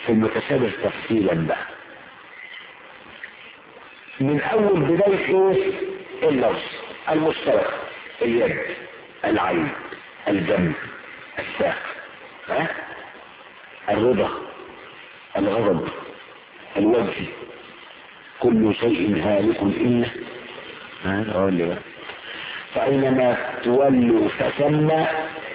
في المتشابه تفصيلا بقى من اول بداية ايه اللفظ المشترك اليد العين الجنب الساق ها الرضا الغضب الوجه كل شيء هالك إلا ها أقول لي بقى فأينما تولوا فثم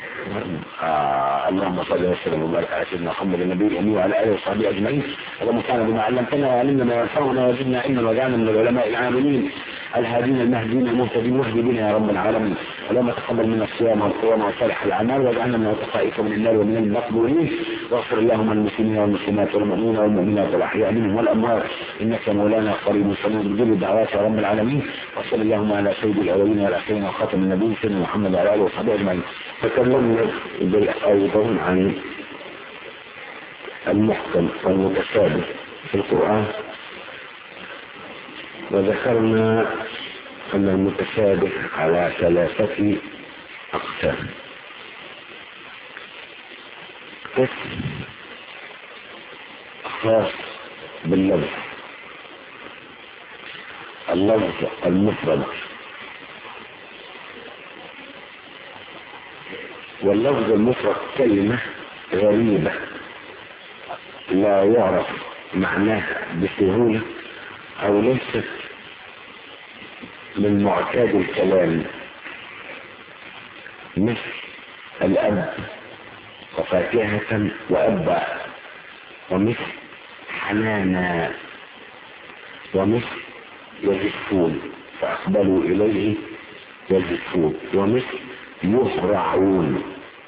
آه اللهم صل وسلم وبارك على سيدنا محمد النبي الامي وعلى اله وصحبه اجمعين اللهم انفعنا بما علمتنا وعلمنا ما ينفعنا وزدنا علما وجعلنا من العلماء العاملين الهادين المهديين المهتدين واهد بنا يا رب العالمين اللهم تقبل منا الصيام والقيام وصالح الاعمال واجعلنا من عتقائك من النار ومن المقبولين واغفر اللهم المسلمين والمسلمات والمؤمنين والمؤمنات والاحياء منهم والاموات انك مولانا قريب سميع بجل الدعوات يا رب العالمين وصل اللهم على سيد الاولين والاخرين وخاتم النبيين سيدنا محمد وعلى اله وصحبه اجمعين تكلمنا أيضا عن المحكم والمتشابه في القرآن وذكرنا أن المتشابه على ثلاثة أقسام قسم خاص باللفظ اللفظ المفرد واللفظ المفرد كلمة غريبة لا يعرف معناها بسهولة أو ليست من معتاد الكلام مثل الأب وفاكهة وأبا ومثل حنانا ومثل يزفون فأقبلوا إليه يزفون ومثل يهرعون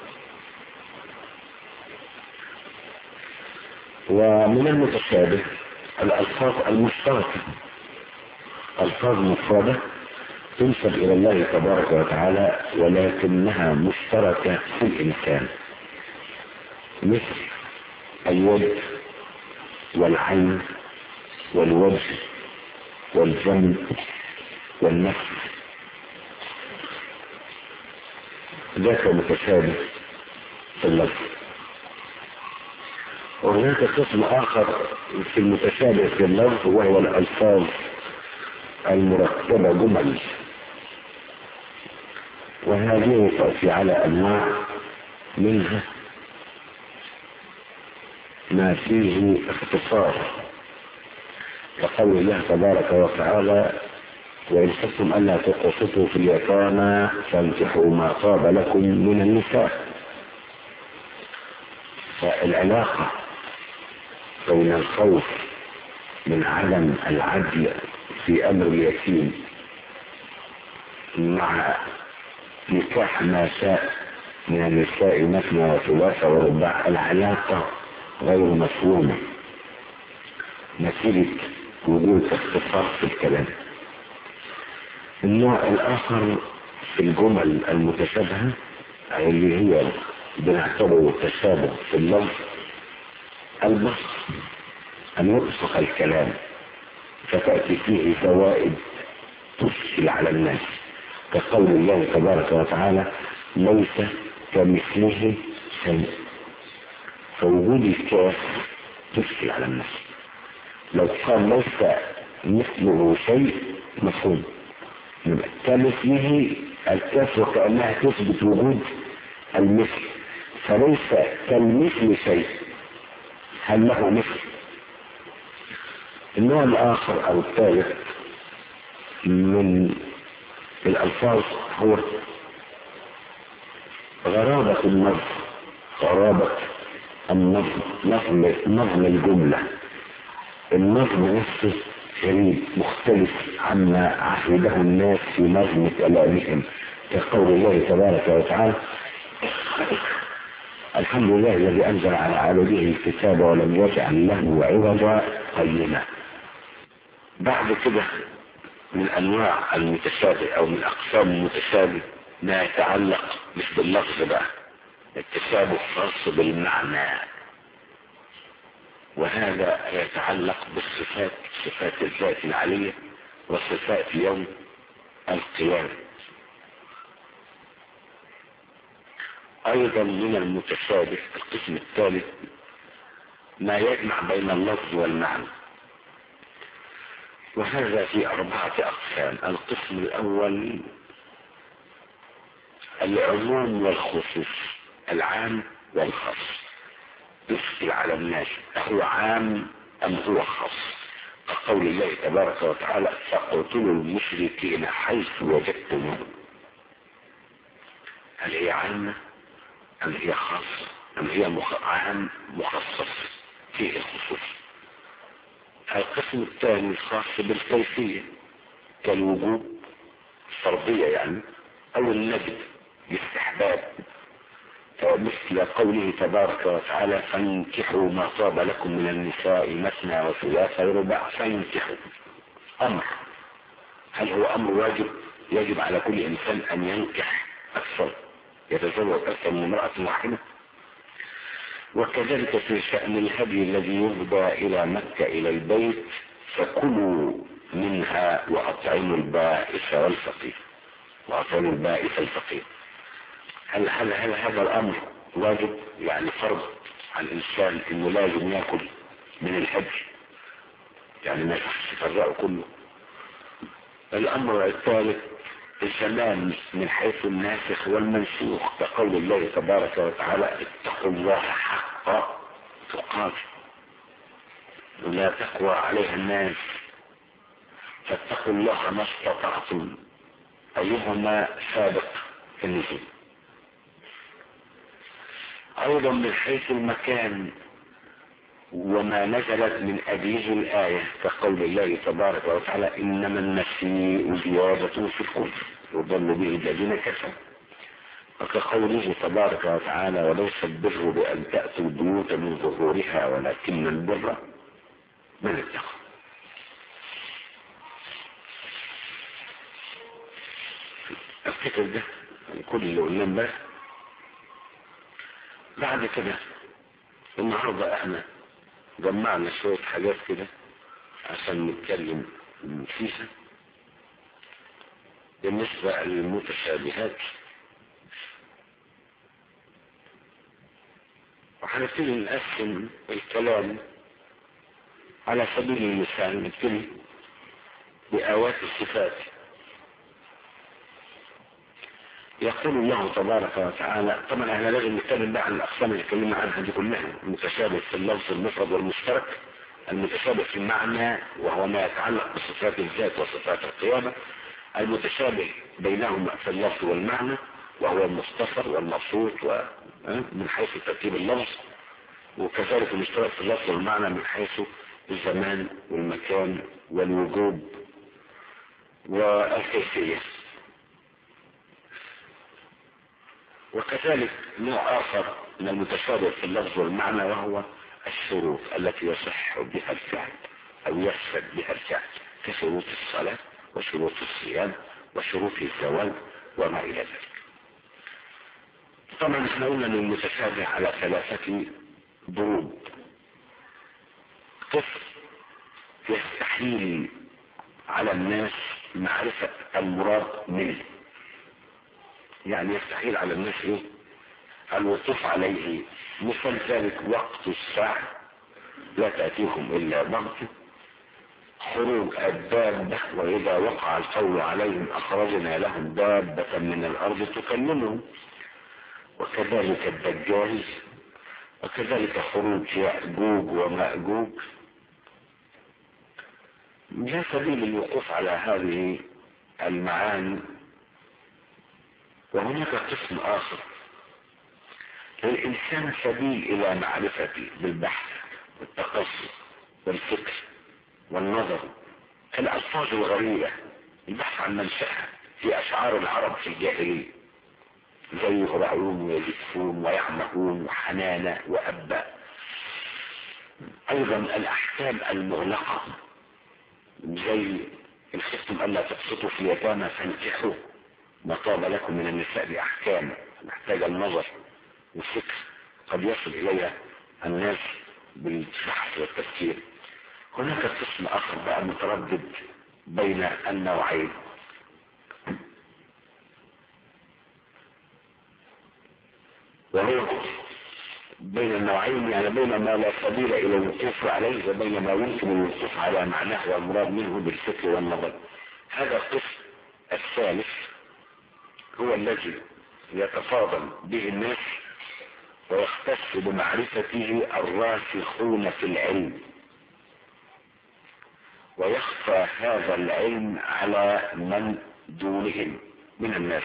ومن المتشابه الألفاظ المشتركة ألفاظ مفردة تنسب إلى الله تبارك وتعالى ولكنها مشتركة في الإنسان مثل اليد والعين والوجه والجنب والنفس ذاك متشابه في اللفظ وهناك قسم آخر في المتشابه في اللفظ وهو الألفاظ المركبة جمل وهذه تأتي على أنواع منها ما فيه اختصار كقول الله تبارك وتعالى وإن خفتم ألا تقسطوا في اليتامى فانكحوا ما طاب لكم من النساء فالعلاقة بين الخوف من عدم العدل في أمر اليتيم مع نكاح ما شاء من النساء مثنى وثلاثة ورباع العلاقة غير مفهومة نتيجة وجود اختصاص في الكلام النوع الآخر في الجمل المتشابهة اللي هي بنعتبره تشابه في اللفظ البسط أن يبسط الكلام فتأتي فيه فوائد تشكل على الناس كقول الله تبارك وتعالى ليس كمثله شيء فوجود الكاف تشكل على الناس لو قال ليس مثله شيء مفهوم يبقى كمثله الكاف وكأنها تثبت وجود المثل فليس كالمثل شيء هل له مثل النوع الآخر أو الثالث من الألفاظ هو غرابة النظم غرابة النظم نظم نظم الجملة النظم نفسه غريب مختلف عما عهده الناس في نظم كلامهم كقول الله تبارك وتعالى الحمد لله الذي أنزل على عبده الكتاب ولم يجعل له عوضا قيما بعد كده من أنواع المتشابه أو من أقسام المتشابه ما يتعلق مش باللفظ بقى التشابه خاص بالمعنى وهذا يتعلق بالصفات صفات الذات العالية وصفات يوم القيامة ايضا من المتشابه القسم الثالث ما يجمع بين اللفظ والمعنى وهذا في أربعة أقسام القسم الأول العموم والخصوص العام والخاص يسأل على الناس هو عام أم هو خاص كقول الله تبارك وتعالى فاقتلوا المشركين حيث وجدتموهم هل هي عامة أم هي خاصة أم هي مخ... عام مخصص فيه الخصوص القسم الثاني الخاص بالكيفية كالوجوب الفرضية يعني أو الندب الاستحباب مثل قوله تبارك وتعالى فانكحوا ما طاب لكم من النساء مثنى وثلاث ورباع فانكحوا أمر هل هو أمر واجب يجب على كل إنسان أن ينكح أكثر يتزوج أكثر من امرأة واحدة وكذلك في شأن الهدي الذي يهدى إلى مكة إلى البيت فكلوا منها وأطعموا البائس والفقير وأطعموا البائس الفقير هل, هل, هل هذا الأمر واجب يعني فرض على الإنسان إنه لازم يأكل من الحج يعني ما يصحش يفرقه كله الأمر الثالث الزمان من حيث الناسخ والمنسوخ كقول الله تبارك وتعالى اتقوا الله حق تقاته ولا تقوى عليها الناس فاتقوا الله ما استطعتم أيهما سابق في النزول أيضا من حيث المكان وما نزلت من أبيز الآية كقول الله تبارك وتعالى إنما النسيء زيادة في الكفر يضل به الذين كفروا وكقوله تبارك وتعالى وليس البر بأن تأتوا البيوت من ظهورها ولكن البر من اتقى افتكر ده كل اللي قلناه امبارح بعد كده النهارده احنا جمعنا شوية حاجات كده عشان نتكلم فيها بالنسبة للمتشابهات وهنبتدي نقسم الكلام على سبيل المثال نبتدي بآوات الصفات يقول الله تبارك وتعالى طبعا احنا لازم نتكلم بقى عن الاقسام اللي اتكلمنا عنها دي كلها المتشابه في اللفظ المفرد والمشترك المتشابه في المعنى وهو ما يتعلق بصفات الذات وصفات القيامة المتشابه بينهما في اللفظ والمعنى وهو المختصر والمبسوط من حيث ترتيب اللفظ وكذلك المشترك في اللفظ والمعنى من حيث الزمان والمكان والوجوب والكيفية وكذلك نوع آخر من المتشابه في اللفظ والمعنى وهو الشروط التي يصح بها الفعل أو يفسد بها الفعل كشروط الصلاة وشروط الصيام وشروط الزواج وما إلى ذلك طبعا احنا قلنا ان المتشابه على ثلاثة ضروب طفل يستحيل على الناس معرفة المراد منه يعني يستحيل على الناس ايه الوقوف عليه مثل ذلك وقت الساعة لا تأتيهم إلا بغتة خروج الدابة وإذا وقع القول عليهم أخرجنا لهم دابة من الأرض تكلمهم وكذلك الدجال وكذلك خروج يأجوج ومأجوج لا سبيل الوقوف على هذه المعاني وهناك قسم آخر للإنسان سبيل إلى معرفته بالبحث والتقصي والفكر والنظر الألفاظ الغريبة البحث عن منشأها في أشعار العرب في الجاهلية زي يهرعون ويزفون ويعمهون وحنانة وأبا أيضا الأحكام المغلقة زي الختم ألا تبسطوا في اليتامى فانكحوا ما طاب لكم من النساء بأحكام محتاجة النظر والفكر قد يصل إليها الناس بالبحث والتفكير هناك قسم آخر بقى متردد بين النوعين وهو بين النوعين يعني بين ما لا سبيل الى الوقوف عليه وبين ما يمكن الوقوف على معناه والمراد منه بالفكر والنظر هذا القسم الثالث هو الذي يتفاضل به الناس ويختص بمعرفته الراسخون في العلم ويخفى هذا العلم على من دونهم من الناس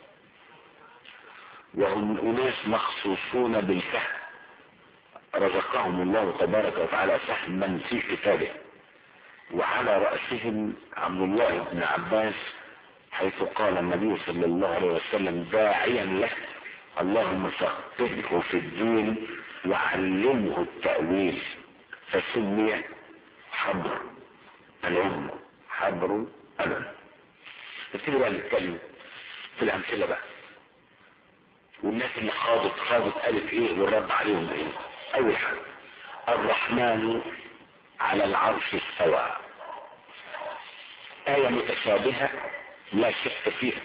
وهم أناس مخصوصون بالفهم رزقهم الله تبارك وتعالى فهما في كتابه وعلى رأسهم عبد الله بن عباس حيث قال النبي صلى الله عليه وسلم داعيا له اللهم فقهه في الدين وعلمه التأويل فسمي حبر العلم حبر العلم نبتدي بقى نتكلم في الأمثلة بقى والناس اللي خاضت خاضت قالت ايه والرد عليهم ايه اول حاجة الرحمن على العرش استوى آية متشابهة لا شك فيها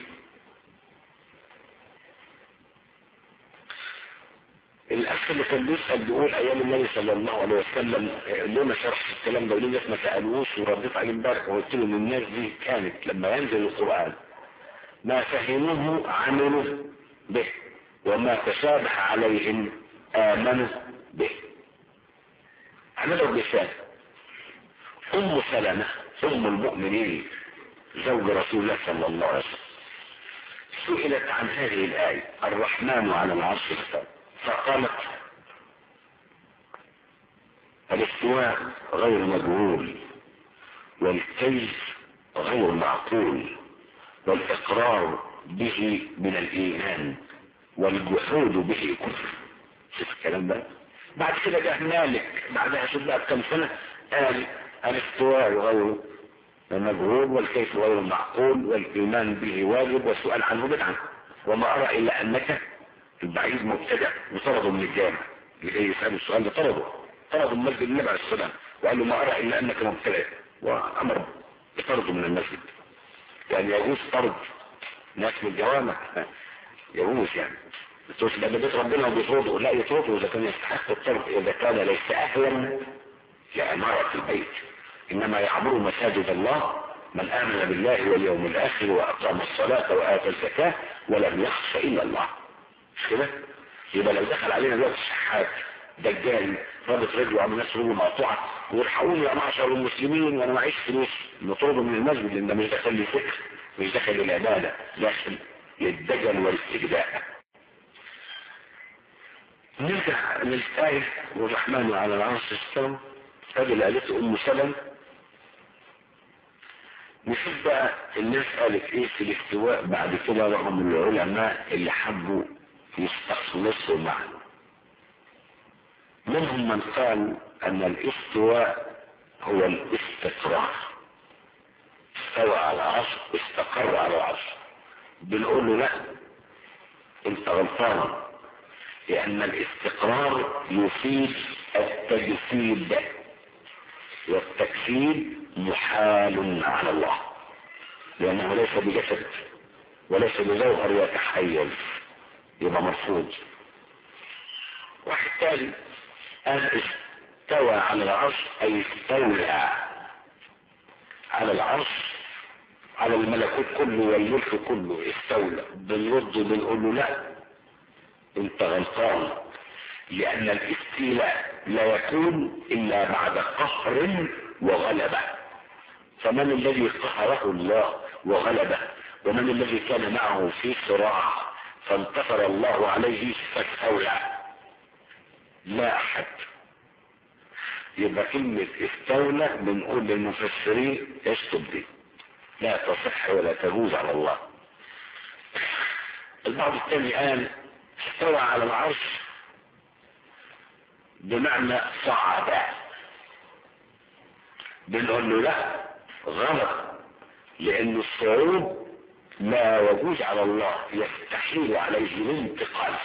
الاخ اللي كان بيسال بيقول ايام النبي صلى الله عليه وسلم لما شرحت الكلام ده وليه ما سالوش ورديت عليه امبارح وقلت لهم الناس دي كانت لما ينزل القران ما فهموه عملوا به وما تشابه عليهم امنوا به هنضرب مثال ام سلمه ام المؤمنين زوج رسول الله صلى الله عليه وسلم سئلت عن هذه الايه الرحمن على العرش استوى فقالت الاستواء غير مجهول والكيف غير معقول والإقرار به من الإيمان والجحود به كفر شوف الكلام ده بعد كده جاء مالك بعدها شوف بقى بكم سنة قال الاستواء غير مجهول والكيف غير معقول والإيمان به واجب والسؤال عنه بدعة وما أرى إلا أنك البعيد مبتدع وطرده من الجامع لكي يسأله السؤال ده طرده طرده من مسجد النبي عليه السلام وقال له ما أرى إلا أنك مبتدع وأمر بطرده من المسجد يعني يجوز طرد ناس من الجوامع يجوز يعني بس ده بيت ربنا وبيطرده لا يطرده إذا كان يستحق الطرد إذا كان ليس أهلا لعمارة البيت إنما يعمر مساجد الله من آمن بالله واليوم الآخر وأقام الصلاة وآتى الزكاة ولم يخش إلا الله مش كده يبقى لو دخل علينا دلوقتي الشحات دجال رابط رجله وعمل نفسه رجله مقطوعه ويرحقوني يا معشر المسلمين وانا معيش فلوس نطرده من المسجد لان ده مش داخل للفكر مش داخل للعباده داخل للدجل والاستجداء نرجع للآية والرحمن على العرش استوى هذه اللي قالته أم سلم نشوف بقى الناس قالت ايه في الاستواء بعد كده رغم العلماء اللي حبوا يستخلصوا معنى منهم من قال ان الاستواء هو الاستقرار استوى على العرش استقر على العرش بنقول له لا انت غلطان لان الاستقرار يفيد التجسيد والتجسيد محال على الله لأنه ليس بجسد وليس بجوهر يتحيز يبقى مرفوض واحد تاني قال استوى على العرش أي استولى على العرش على الملكوت كله والملك كله استولى بنرد بنقول له لا انت غلطان لأن الاستيلاء لا يكون إلا بعد قهر وغلبة فمن الذي قهره الله وغلبه ومن الذي كان معه في صراع فانتصر الله عليه فاستولى لا أحد يبقى كلمة استولى بنقول للمفسرين اشطب دي لا تصح ولا تجوز على الله البعض الثاني قال استوى على العرش بمعنى صعد بنقول له لا غلط لان الصعود لا يجوز على الله يستحيل عليه الانتقال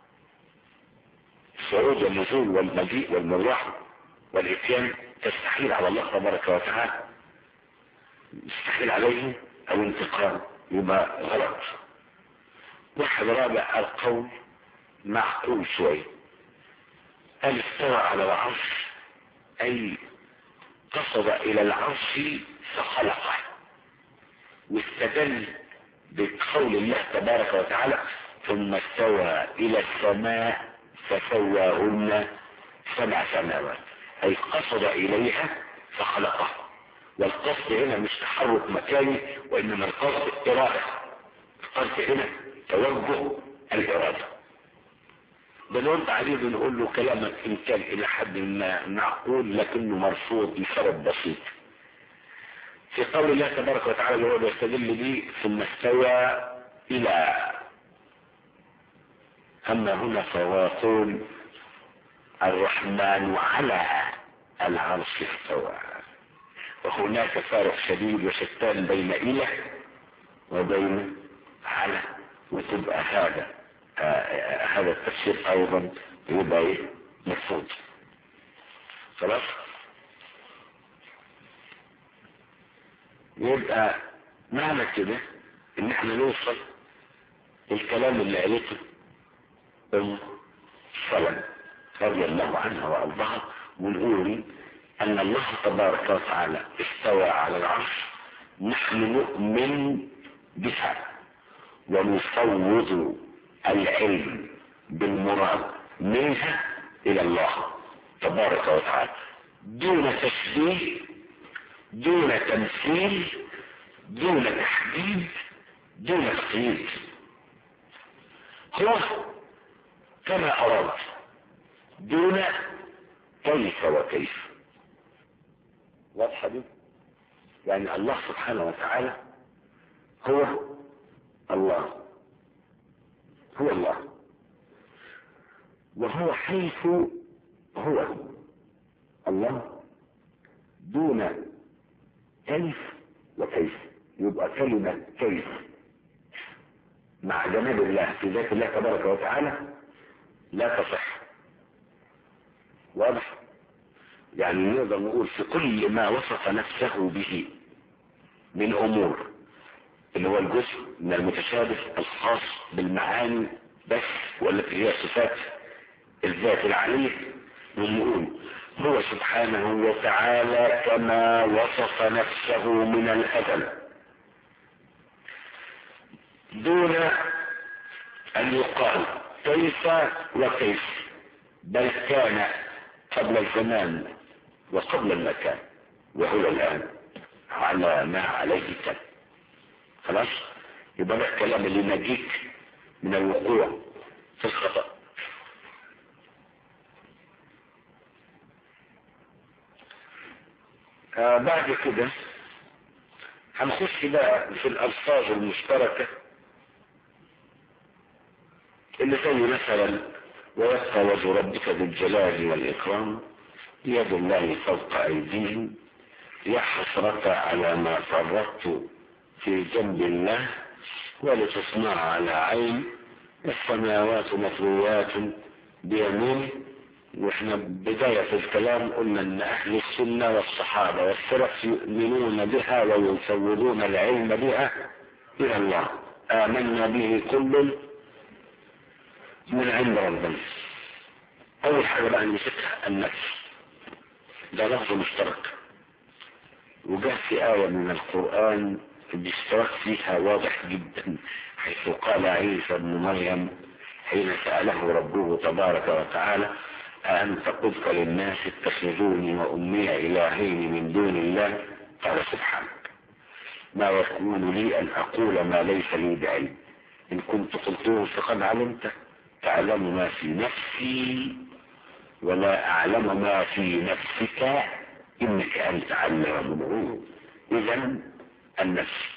الصعود والنزول والمجيء والمروح والاتيان تستحيل على الله تبارك وتعالى يستحيل عليه الانتقال يبقى غلط واحد رابع القول معقول شويه قال استوى على العرش أي قصد إلى العرش فخلقه واستدل بقول الله تبارك وتعالى ثم استوى إلى السماء فسواهن سبع سماوات أي قصد إليها فخلقها والقصد هنا مش تحرك مكاني وإنما القصد إرادة القصد هنا توجه الإرادة بنرد عليه بنقول له كلامك إن كان إلى حد ما معقول لكنه مرفوض لسبب بسيط في قول الله تبارك وتعالى اللي هو بيستدل به ثم استوى إلى أما هنا فهو يقول الرحمن على العرش استوى وهناك فارق شديد وشتان بين إله وبين على وتبقى هذا آه هذا التفسير أيضا يبقى إيه مرفوض خلاص يبقى معنى كده ان احنا نوصل الكلام اللي قالته ام سلم رضي الله عنها وارضاها ونقول ان الله تبارك وتعالى استوى على العرش نحن نؤمن بها ونفوض العلم بالمراد منها الى الله تبارك وتعالى دون تشبيه دون تمثيل دون تحديد دون تقييد هو كما أراد دون كيف وكيف واضحة دي يعني الله سبحانه وتعالى هو الله هو الله وهو حيث هو الله دون كيف وكيف يبقى كلمة كيف مع جمال الله في ذات الله تبارك وتعالى لا تصح واضح يعني نقدر نقول في كل ما وصف نفسه به من امور اللي هو الجزء من المتشابه الخاص بالمعاني بس والتي هي صفات الذات العليه ونقول هو سبحانه وتعالى كما وصف نفسه من الأزل دون أن يقال كيف وكيف بل كان قبل الزمان وقبل المكان وهو الآن على ما عليه كان خلاص يبقى ده الكلام اللي نجيك من الوقوع في الخطأ آه بعد كده هنخش بقى في الألفاظ المشتركة اللي زي مثلا ويبقى وجه ربك بالجلال والإكرام يد الله فوق أيديهم يا حسرة على ما فرطت في جنب الله ولتصنع على عين السماوات مطويات بيمينه واحنا بداية الكلام قلنا ان اهل السنة والصحابة والسلف يؤمنون بها ويفوضون العلم بها الى الله امنا به كل من عند ربنا اول حاجة بقى نمسكها النفس ده لفظ مشترك وجاء في آية من القرآن الاشتراك فيها واضح جدا حيث قال عيسى ابن مريم حين سأله ربه تبارك وتعالى أأنت قلت للناس اتخذوني وأمي إلهين من دون الله قال سبحانك ما يكون لي أن أقول ما ليس لي بعلم إن كنت قلته فقد علمته تعلم ما في نفسي ولا أعلم ما في نفسك إنك أنت علام الغيوب إذا النفس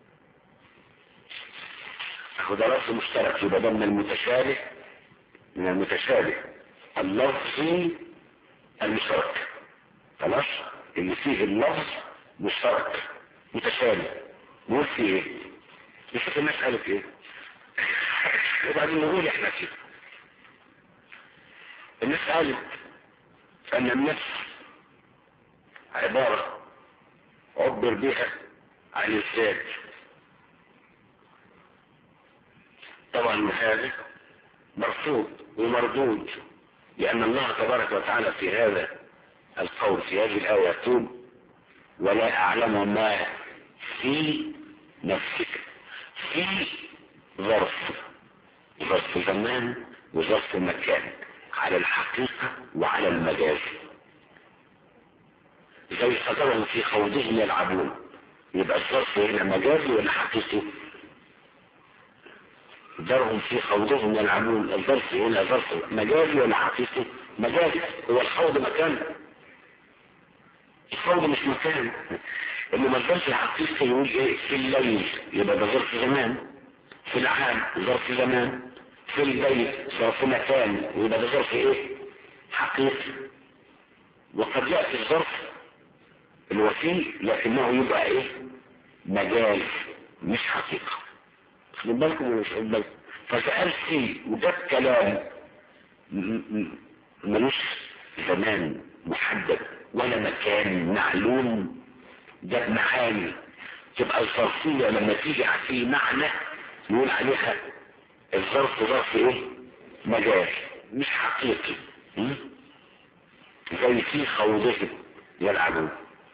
أخذ لفظ مشترك يبقى ده من المتشابه من المتشابه اللفظي المشترك خلاص اللي فيه اللفظ مشترك متشابه نقول فيه ايه نشوف الناس قالت ايه وبعدين نقول احنا فيه الناس قالت ان النفس عبارة عبر بها عن الذات طبعا هذا مرفوض ومردود لأن الله تبارك وتعالى في هذا القول في هذه الآية يقول ولا أعلم ما في نفسك في ظرف ظرف زمان وظرف مكان على الحقيقة وعلى المجاز زي قدرهم في خوضهم يلعبون يبقى الظرف هنا مجازي ولا حقيقي ذرهم في خوضهم يلعبون الظرف هنا ظرف مجازي ولا حقيقي مجازي هو الخوض مكان الخوض مش مكان انما الظرف الحقيقي يقول ايه في الليل يبقى ده ظرف زمان في العام ظرف زمان في البيت ظرف مكان يبقى ده ظرف ايه حقيقي وقد يأتي الظرف الوسيل لكنه يبقى ايه مجاز مش حقيقة خد بالكم ولا مش خد بالكم فسأل فيه وده كلام ملوش زمان محدد ولا مكان معلوم ده معاني تبقى الظرفية لما تيجي في معنى يقول عليها الظرف ظرف ايه مجاز مش حقيقي زي في خوضهم يلعبون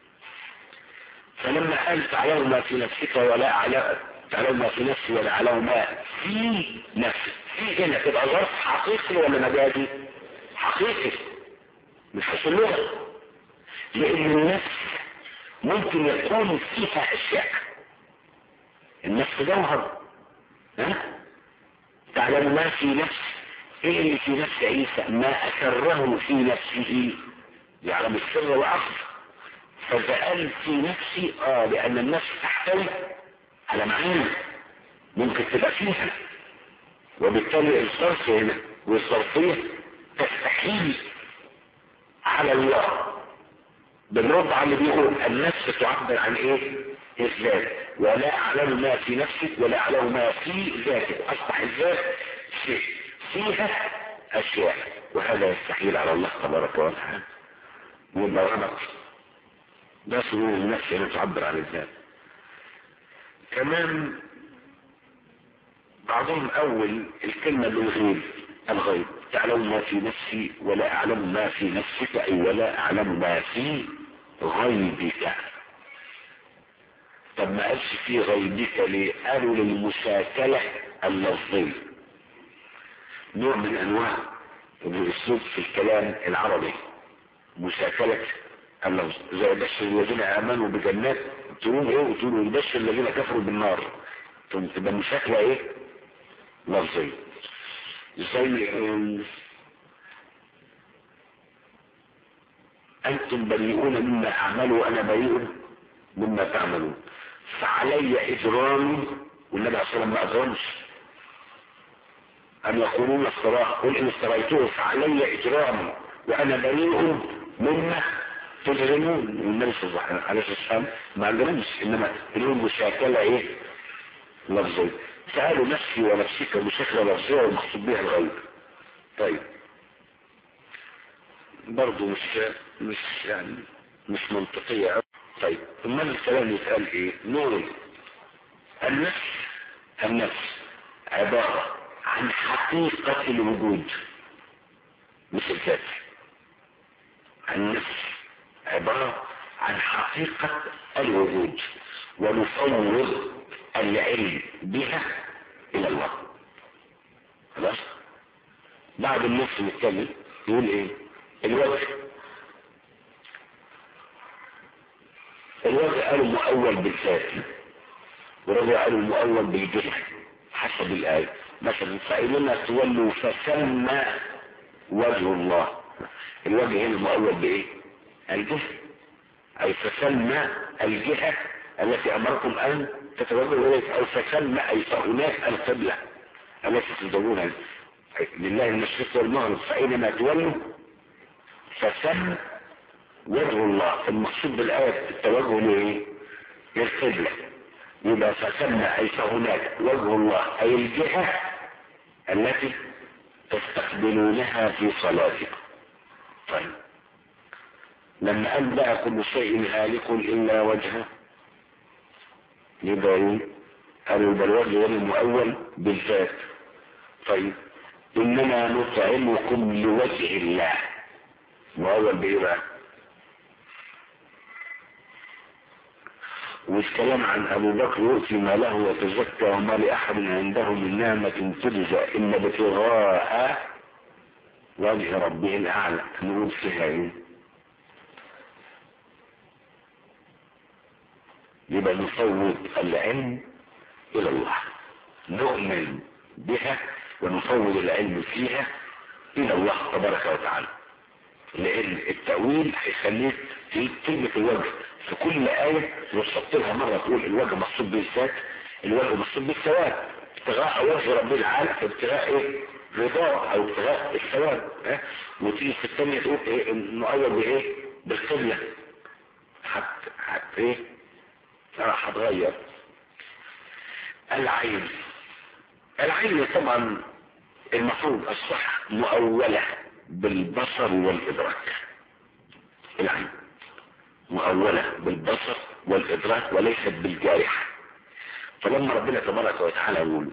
فلما قال تعلم ما في نفسك ولا أعلم تعلم ما في نفسي ولا أعلم ما في نفسك في هنا تبقى ظرف حقيقي ولا مجازي حقيقي مش حيث اللغة لأن النفس ممكن يكون فيها أشياء النفس جوهر ها تعلم ما في نفس ايه اللي في نفس عيسى ما أسره في نفسه يعلم السر وأخفى فسأل في نفسي اه لان النفس تحتوي على معاني ممكن تبقى فيها وبالتالي الصرف هنا والصرفية تستحيل على الله بالرد على اللي بيقول النفس تعبر عن ايه الذات ولا اعلم ما في نفسك ولا اعلم ما في ذاتك اصبح الذات شيء فيها اشياء وهذا يستحيل على الله تبارك وتعالى يبقى غلط ده سرور النفس اللي تعبر عن الذات كمان بعضهم اول الكلمة بالغيب الغيب تعلم ما في نفسي ولا اعلم ما في نفسك اي ولا اعلم ما في غيبك طب ما قالش في غيبك ليه قالوا للمشاكلة اللفظية نوع من انواع الاسلوب في الكلام العربي مشاكلة اللفظ زي بشر الذين امنوا بجنات تقولوا ايه وتقولوا يبشر الذين كفروا بالنار تبقى مشاكلة ايه لفظية زي انتم بريئون مما اعمل وانا بريء مما تعملون فعلي اجرامي والنبي عليه الصلاه ما اجرمش ان يقولون الصراحه قل ان استريته فعلي اجرامي وانا بريء مما تجرمون والنبي صلى الله عليه وسلم ما اجرمش انما اليوم مشاكله ايه لفظيه سألوا نفسي ونفسك مشاكلة لفظية والمقصود بها الغيب طيب برضو مش مش يعني مش منطقية أوي. طيب ثم الكلام يتقال ايه نور النفس النفس عبارة عن حقيقة الوجود مش الذات النفس عبارة عن حقيقة الوجود ونفوض العلم بها الى الله خلاص بعد النص نتكلم يقول ايه الوجه الوجه قالوا مؤول بالذات ورجع قالوا مؤول بالجهة حسب الآية مثلا فإنما تولوا فسمى وجه الله الوجه هنا مؤول بإيه الجهة أي فسمى الجهة التي أمركم أن تتوجهوا إليك أو فسمى أي فهناك القبلة التي تدورونها لله المشرق والمغرب فأينما تولوا فسمى وجه الله المقصود بالآية التوجه لإيه؟ للقبلة يبقى فسمى أي فهناك وجه الله أي الجهة التي تستقبلونها في صلاتكم طيب لما قال بقى كل شيء هالك إلا وجهه يبقى ايه قالوا يبقى الوجه هنا المؤول بالذات طيب اننا نطعمكم لوجه الله وهو بايه بقى والكلام عن ابو بكر يؤتي ماله وتزكى وما لاحد عنده من نعمه تجزى ان ابتغاء وجه ربه الاعلى نقول فيها ايه يبقى نفوض العلم الى الله نؤمن بها ونفوض العلم فيها الى الله تبارك وتعالى لان التأويل هيخليك تجيب كلمة الوجه في كل آية وتحط لها مرة تقول الوجه مقصود به الذات الوجه مقصود به الثواب ابتغاء وجه رب العالم ابتغاء ايه رضاه او ابتغاء الثواب ها وتيجي في الثانية تقول ايه نؤول بايه بالقبلة حتى حتى ايه راح هتغير العين العين طبعا المفروض الصح مؤولة بالبصر والإدراك العين مؤولة بالبصر والإدراك وليست بالجارحة فلما ربنا تبارك وتعالى يقول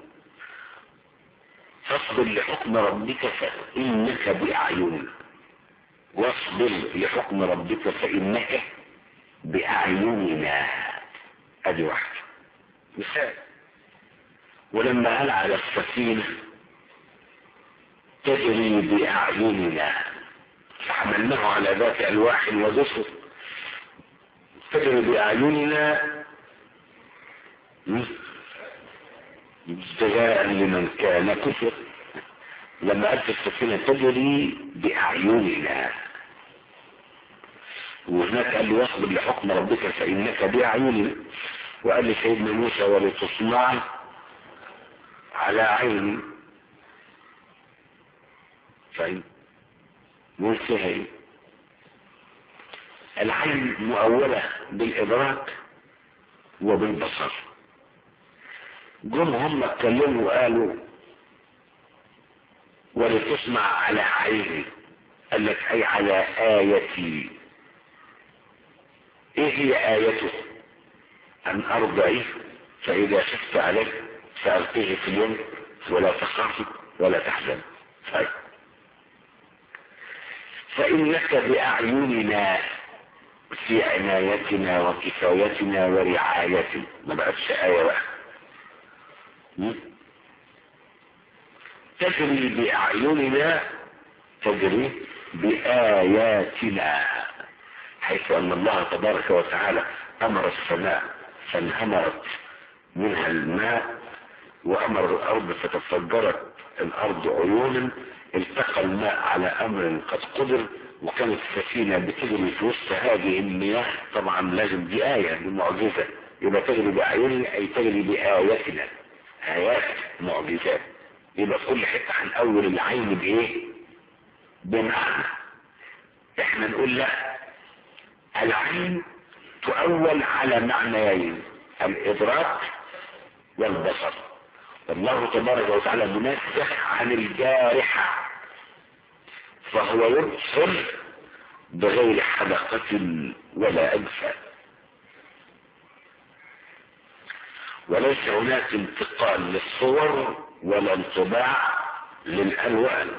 فاصبر لحكم ربك فإنك بأعيننا واصبر لحكم ربك فإنك بأعيننا ادي واحدة مثال ولما قال على السفينة تجري بأعيننا فحملناه على ذات ألواح ودسر تجري بأعيننا ابتغاء لمن كان كفر لما قالت السفينة تجري بأعيننا وهناك قال له واصبر لحكم ربك فإنك بأعيننا وقال لسيدنا موسى ولتصنع على عيني فاهم فيها ايه العين مؤولة بالإدراك وبالبصر جم هم اتكلموا وقالوا ولتسمع على عيني قال لك اي على آيتي ايه هي آيته ان ارضعيه فاذا خفت عليه فالقيه في اليوم ولا تخافي ولا تحزن طيب فإنك بأعيننا في عنايتنا وكفايتنا ورعايتنا ما بقتش آية بقى تجري بأعيننا تجري بآياتنا حيث أن الله تبارك وتعالى أمر السماء فانهمرت منها الماء وأمر الأرض فتفجرت الأرض عيونا التقى الماء على أمر قد قدر وكانت السفينة بتجري في وسط هذه المياه طبعا لازم دي آية دي معجزة يبقى تجري بأعيننا أي تجري بآياتنا آيات معجزات يبقى في كل حتة هنأول العين بإيه؟ بمعنى احنا نقول لا العين تؤول على معنيين الإدراك والبصر الله تبارك وتعالى منزه عن الجارحة فهو يبصر بغير حدقة ولا أنفة وليس هناك انتقال للصور ولا انطباع للألوان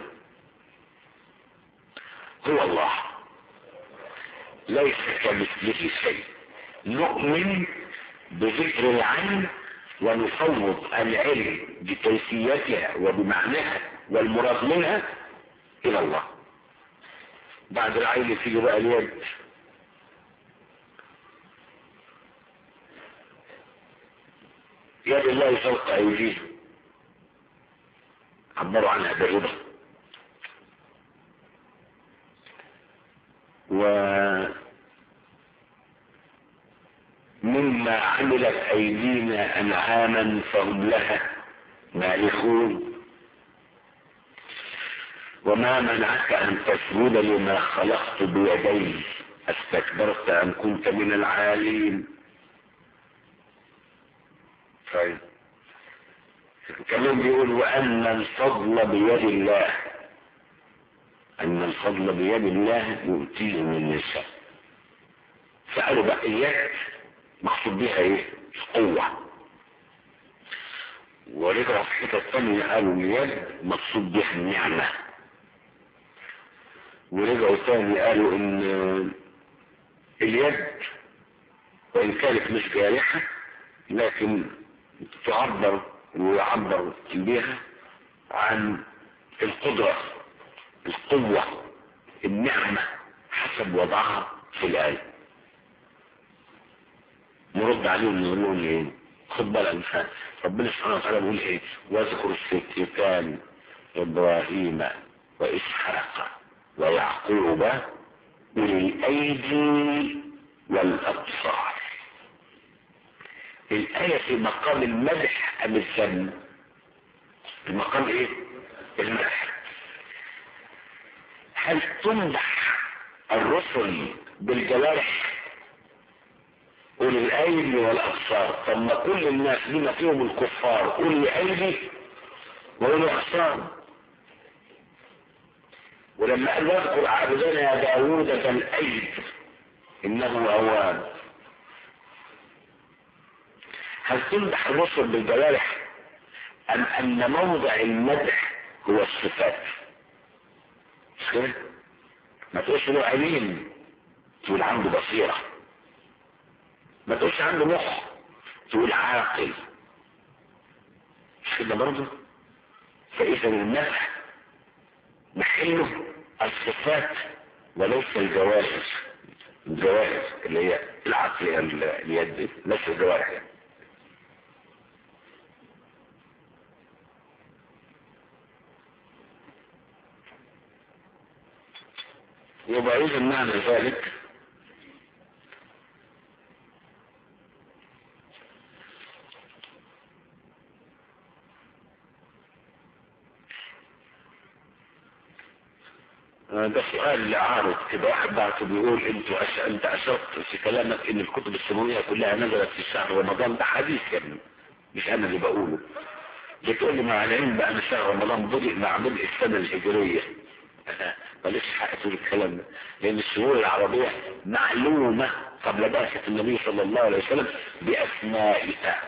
هو الله ليس كمثله شيء نؤمن بذكر العين ونفوض العلم بكيفيتها وبمعناها والمراد منها الى الله بعد العين تيجي بقى اليد يد الله فوق ايديهم عبروا عنها بالرضا و مما عملت ايدينا انعاما فهم لها مالكون وما منعك ان تسجد لما خلقت بيدي استكبرت ام كنت من العالين طيب كمان بيقول وان الفضل بيد الله ان الفضل بيد الله يؤتيه من يشاء سألوا بقى اياك مقصود بها ايه قوة ورجعوا في حتة تانية قالوا اليد مقصود بها النعمة ورجعوا تاني قالوا ان اليد وان كانت مش جارحة لكن تعبر ويعبر بها عن القدرة القوة النعمة حسب وضعها في الآية نرد عليهم نقول لهم ايه خد بالك من ربنا سبحانه وتعالى بيقول ايه واذكر في الكتاب ابراهيم واسحاق ويعقوب اولي الايدي والابصار الايه في مقام المدح ام الذم المقام ايه المدح هل تمدح الرسل بالجوارح أولي الأيدي والأبصار طب ما كل الناس بما فيهم الكفار أولي الأيدي وأولي الأبصار ولما قال واذكر عبدنا يا داوود ذا الأيد إنه أواب هل تمدح الرسل بالجوارح أم أن موضع المدح هو الصفات مش كده؟ ما تقولش له عينين تقول عنده بصيره ما تقولش عنده مخ تقول عاقل مش كده برضه فاذا المدح محله الصفات وليس الجوارح الجوارح اللي هي العقل اليد ليس الجوارح يعني. يبقى اذا معنى ذلك ده سؤال عارض كده واحد بعته بيقول انت أش... انت اشرت في كلامك ان الكتب السماويه كلها نزلت في شهر رمضان ده حديث يا ابني مش انا اللي بقوله بتقول لي مع العلم بقى ان شهر رمضان بدأ مع بدء السنه الهجريه ماليش حق تقول الكلام ده لان الشهور العربيه معلومه قبل بعثه النبي صلى الله عليه وسلم باسمائها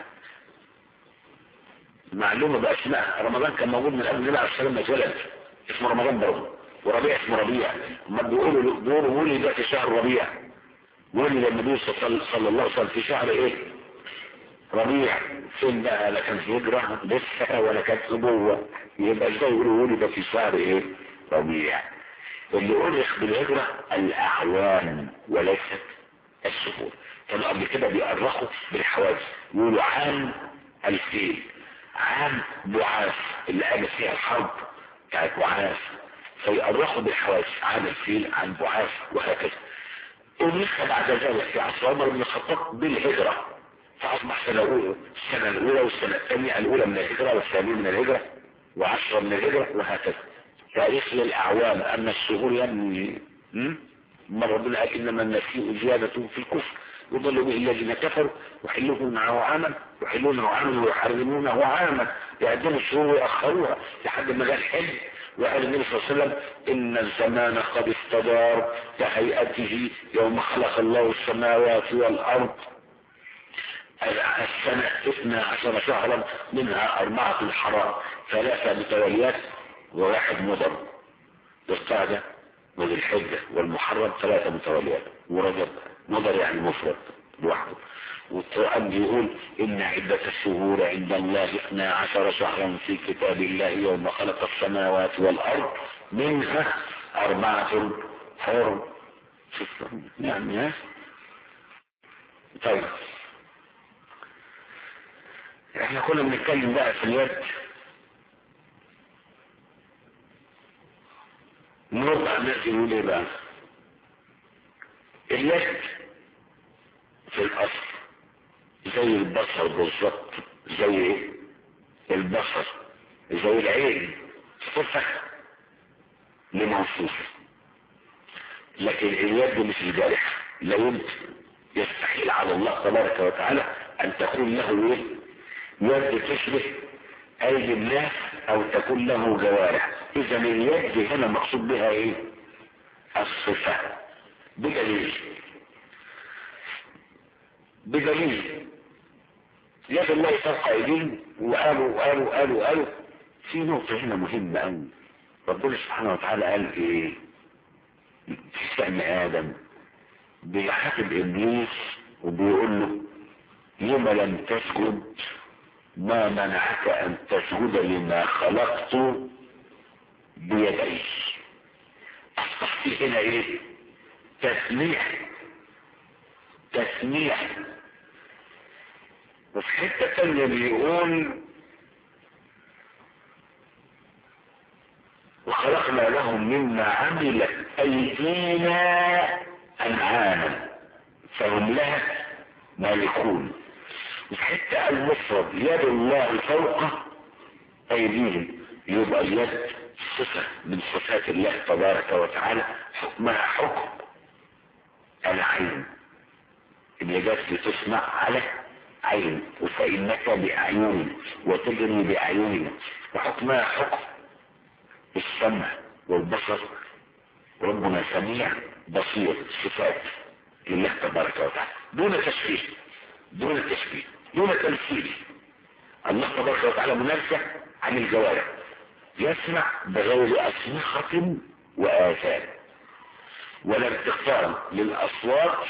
معلومه باسمائها رمضان كان موجود من قبل النبي عليه الصلاه والسلام ما اتولد اسمه رمضان برضه وربيع اسمه ربيع ما بيقولوا بيقولوا ولد في شهر ربيع ولد النبي صلى الله عليه وسلم في شهر ايه ربيع فين بقى لا كان هجرة لسه ولا كانت نبوة يبقى ازاي يقولوا ولد في شهر ايه ربيع اللي أرخ بالهجرة الأعوام وليست الشهور كانوا قبل كده بيأرخوا بالحوادث يقولوا عام الفيل عام بعاث اللي قامت فيها الحرب بتاعت بعاث فيأرخوا بالحوادث عام الفيل عن بعاث وهكذا أرخ بعد ذلك في عصر عمر بن الخطاب بالهجرة فأصبح سنة أولى السنة الأولى والسنة الثانية الأولى من الهجرة والثانية من الهجرة وعشرة من الهجرة وهكذا تاريخ للأعوام أما الشهور ينمي ما ربنا قال إنما النسيء زيادة في الكفر يضل به الذين كفروا يحلون معه عاما يحلونه عاما ويحرمونه عاما يقدموا الشهور ويأخروها لحد ما جاء الحج وقال النبي صلى الله عليه وسلم إن الزمان قد استدار كهيئته يوم خلق الله السماوات والأرض السنة اثنى عشر شهرا منها أربعة حرام ثلاثة متواليات وواحد مضر بالقعدة وذي الحجة والمحرم ثلاثة متواليات ورجب مضر يعني مفرد لوحده والقرآن بيقول إن عدة الشهور عند الله اثنى عشر شهرا في كتاب الله يوم خلق السماوات والأرض منها أربعة حرم يعني ها طيب احنا كنا بنتكلم بقى في اليد نرد على الناس يقول ايه بقى اليد في الاصل زي البصر بالظبط زي ايه البصر زي العين صفة لموصوف لكن اليد مش الجارحة لا يمكن يستحيل على الله تبارك وتعالى ان تكون له ايه يد تشبه ايدي الناس او تكون له جوارح اذا اليد هنا مقصود بها ايه الصفة بدليل بدليل يد الله فوق ايديهم وقالوا وقالوا وقالوا وقالوا في نقطة هنا مهمة أوي ربنا سبحانه وتعالى قال إيه في شأن آدم بيحاسب إبليس وبيقول له لما لم تسجد ما منعك أن تسجد لما خلقت بيدي أصبح في هنا إيه تسميح تسميح وفي حتة تانية بيقول وخلقنا لهم مما عملت أيدينا أنعاما فهم لها مالكون وفي حتة المفرد يد الله فوق أيديهم يبقى اليد صفة من صفات الله تبارك وتعالى حكمها حكم العين اليدات بتصنع على عين فإنك بأعين وتجري بأعيننا وحكمها حكم السمع والبصر ربنا سميع بصير صفات لله تبارك وتعالى دون تشبيه دون تشبيه دون تمثيل الله تبارك وتعالى منزه عن الجوارح يسمع بغير أسمخة وآثار ولا ارتقام للأصوات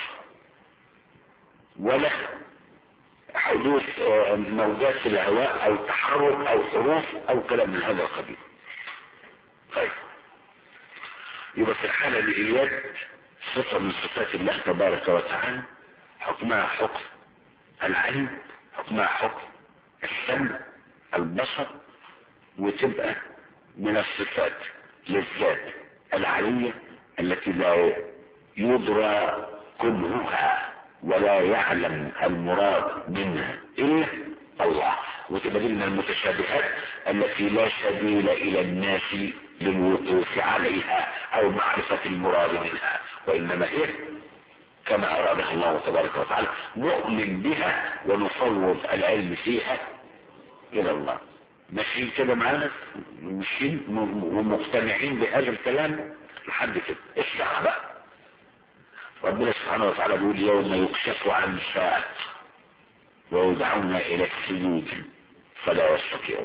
ولا حدوث موجات في الهواء او تحرك او حروف او كلام من هذا القبيل طيب يبقى في الحالة دي اليد صفة من صفات الله تبارك وتعالى حكمها حكم العلم حكمها حكم السمع البصر وتبقى من الصفات للذات العلية التي لا يدرى كلها ولا يعلم المراد منها إلا الله وتبقى دي من المتشابهات التي لا سبيل إلى الناس للوقوف عليها أو معرفة المراد منها وإنما هي كما أرادها الله تبارك وتعالى نؤمن بها ونفوض العلم فيها إلى الله ماشيين كده معانا ماشيين ومقتنعين بهذا الكلام لحد كده اسمع بقى ربنا سبحانه وتعالى بيقول يوم يكشف عن ساعة ويدعون إلى السجود فلا يستطيعون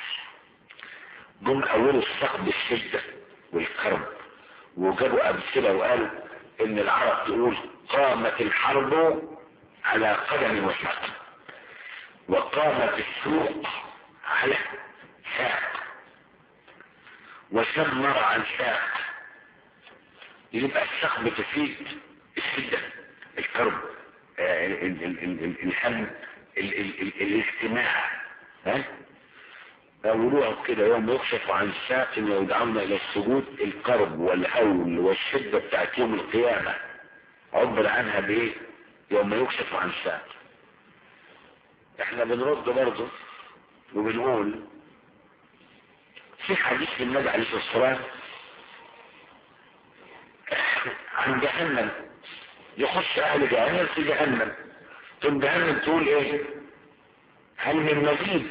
جم أول السقف بالشدة والكرب وجابوا أمثلة وقالوا إن العرب تقول قامت الحرب على قدم وساق وقامت السوق على ساق وشمر عن ساق يبقى الساق بتفيد الشدة الكرب الهم الاجتماع ها قولوها كده يوم يكشف عن ساق ويدعون الى السجود الكرب والهول والشدة بتاعت يوم القيامة عبر عنها بايه يوم يكشف عن ساق احنا بنرد برضه وبنقول في حديث للنبي عليه الصلاة والسلام عن جهنم يخش اهل جهنم في جهنم ثم جهنم تقول ايه هل من مزيد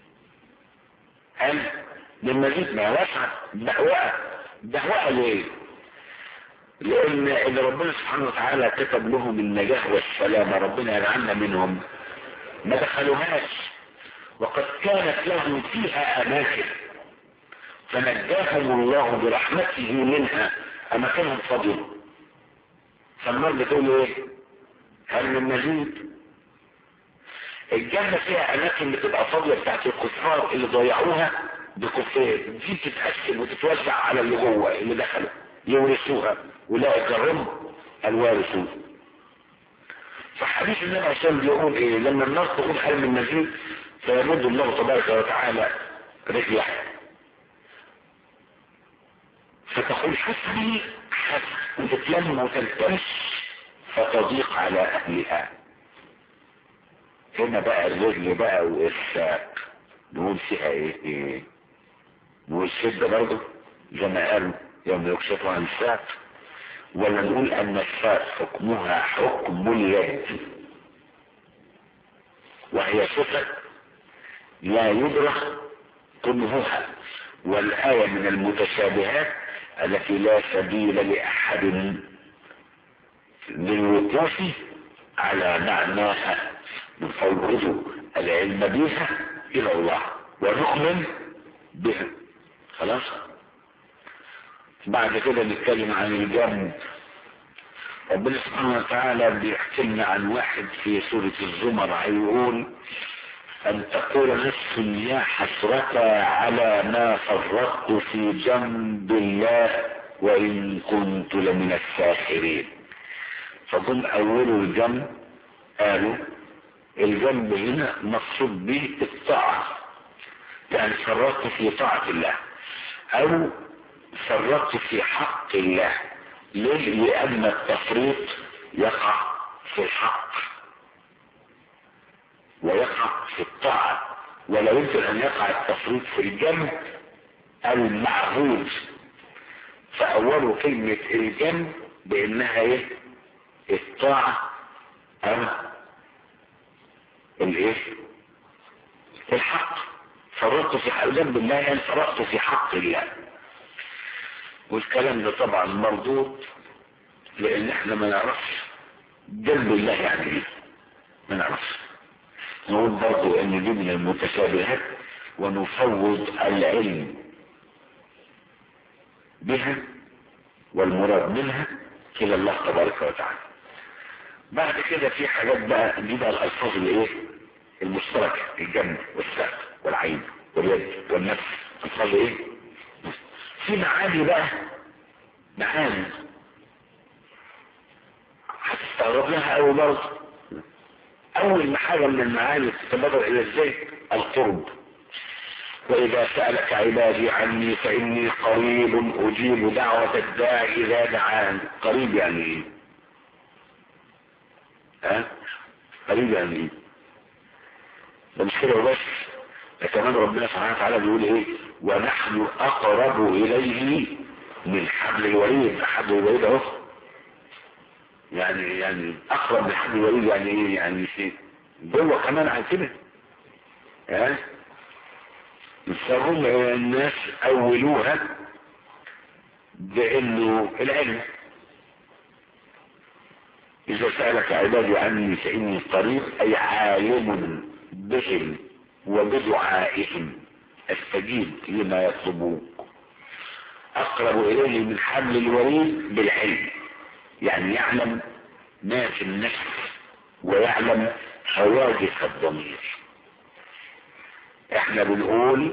هل من مزيد ما وسع دعوة دعوة ليه لان ان ربنا سبحانه وتعالى كتب لهم النجاة والسلامة ربنا يجعلنا منهم ما دخلوهاش وقد كانت لهم فيها اماكن فنجاهم الله برحمته منها اماكنهم فضل فالنار بتقول ايه هل من مزيد الجنة فيها اماكن بتبقى فاضية بتاعت الكفار اللي ضيعوها بكفار دي تتقسم وتتوزع على اللي جوه اللي دخلوا يورثوها اولئك هم الوارثون فحديث النبي عليه الصلاه بيقول ايه لما النار تقول هل من مزيد فيمد الله تبارك وتعالى رجله فتقول حسبي حسب وتتلم وتلتمس فتضيق على اهلها هنا بقى الرجل بقى والساق نقول فيها ايه ايه نقول شدة برضه زي ما قالوا يوم يكشفوا عن الساق ولا نقول ان الساق حكمها حكم اليد وهي صفة لا يدرك كنهها والآية من المتشابهات التي لا سبيل لأحد للوقوف على معناها نفوض العلم بها الى الله ونؤمن بها خلاص بعد كده نتكلم عن الجنب ربنا سبحانه وتعالى بيحكي لنا عن واحد في سورة الزمر هيقول أن تقول نفس يا حسرة على ما فرطت في جنب الله وإن كنت لمن الساخرين فجم أولوا الجنب قالوا الجنب هنا مقصود به الطاعة يعني فرطت في طاعة الله أو فرطت في حق الله ليه؟ لأن التفريط يقع في الحق ويقع في الطاعة ولا يمكن أن يقع التفريط في الجنب المعهود فأولوا كلمة الجنب بأنها إيه؟ الطاعة أو الإيه؟ الحق فرطت في حق جنب الله يعني فرطت في حق الله والكلام ده طبعا مردود لان احنا ما نعرفش جنب الله يعني ايه ما نعرفش نقول برضو ان دي من المتشابهات ونفوض العلم بها والمراد منها الى الله تبارك وتعالى بعد كده في حاجات بقى دي بقى الالفاظ الايه المشتركه الجنب والسقف والعين واليد والنفس الفاظ ايه في معاني بقى معاني هتستغرب لها قوي برضه اول حاجه من المعاني تتبادر الى الذهن القرب واذا سالك عبادي عني فاني قريب اجيب دعوه الداعي اذا دعان قريب يعني ايه ها قريب يعني ايه ده مش كده وبس ده كمان ربنا سبحانه وتعالى بيقول ايه ونحن اقرب اليه من حبل الوريد حبل الوريد اهو يعني يعني اقرب من حبل الوريد يعني ايه يعني شيء جوه كمان عن كده ها فهم الناس اولوها بانه العلم اذا سألك عبادي عني فاني قريب اي عالم بهم وبدعائهم استجيب لما يطلبون اقرب اليه من حبل الوريد بالعلم يعني يعلم ما في النفس ويعلم حوادث الضمير احنا بنقول